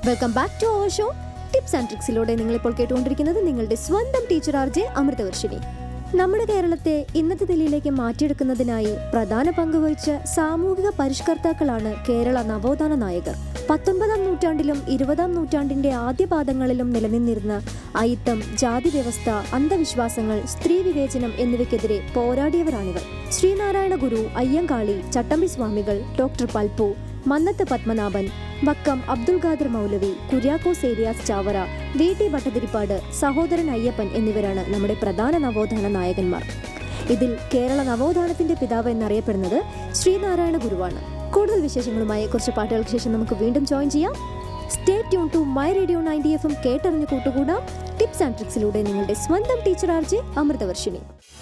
welcome back to our show tips and ട്രിക്സിലൂടെ നിങ്ങളിപ്പോൾ കേട്ടുകൊണ്ടിരിക്കുന്നത് നിങ്ങളുടെ സ്വന്തം ടീച്ചർ ആർ ജെ അമൃതവർഷിണി നമ്മുടെ കേരളത്തെ ഇന്നത്തെ നിലയിലേക്ക് മാറ്റിയെടുക്കുന്നതിനായി പ്രധാന പങ്കുവഹിച്ച സാമൂഹിക പരിഷ്കർത്താക്കളാണ് കേരള നവോത്ഥാന നായകർ പത്തൊൻപതാം നൂറ്റാണ്ടിലും ഇരുപതാം നൂറ്റാണ്ടിന്റെ ആദ്യ പാദങ്ങളിലും നിലനിന്നിരുന്ന അയിത്തം ജാതി വ്യവസ്ഥ അന്ധവിശ്വാസങ്ങൾ സ്ത്രീ വിവേചനം എന്നിവയ്ക്കെതിരെ പോരാടിയവരാണിവർ ശ്രീനാരായണ ഗുരു അയ്യങ്കാളി ചട്ടമ്പി സ്വാമികൾ doctor Palpu Mannathu Padmanabhan Vakkom Abdul Khader Moulavi Kuriakose Elias Chavara V T Bhattathiripad Sahodaran Ayyappan എന്നിവരാണ് നമ്മുടെ പ്രധാന നവോത്ഥാന നായകന്മാർ ഇതിൽ കേരള നവോത്ഥാനത്തിന്റെ പിതാവ് എന്നറിയപ്പെടുന്നത് ശ്രീനാരായണ ഗുരുവാണ് കൂടുതൽ വിശേഷങ്ങളുമായി കുറച്ച് പാട്ടുകൾക്ക് ശേഷം നമുക്ക് വീണ്ടും ജോയിൻ ചെയ്യാം stay tune to my radio ninety F M കേട്ടറിഞ്ഞ് കൂട്ടുകൂടാം ടിപ്സ് ആൻഡ് ട്രിക്സിലൂടെ നിങ്ങളുടെ സ്വന്തം ടീച്ചർ ആർ ജെ അമൃതവർഷിണി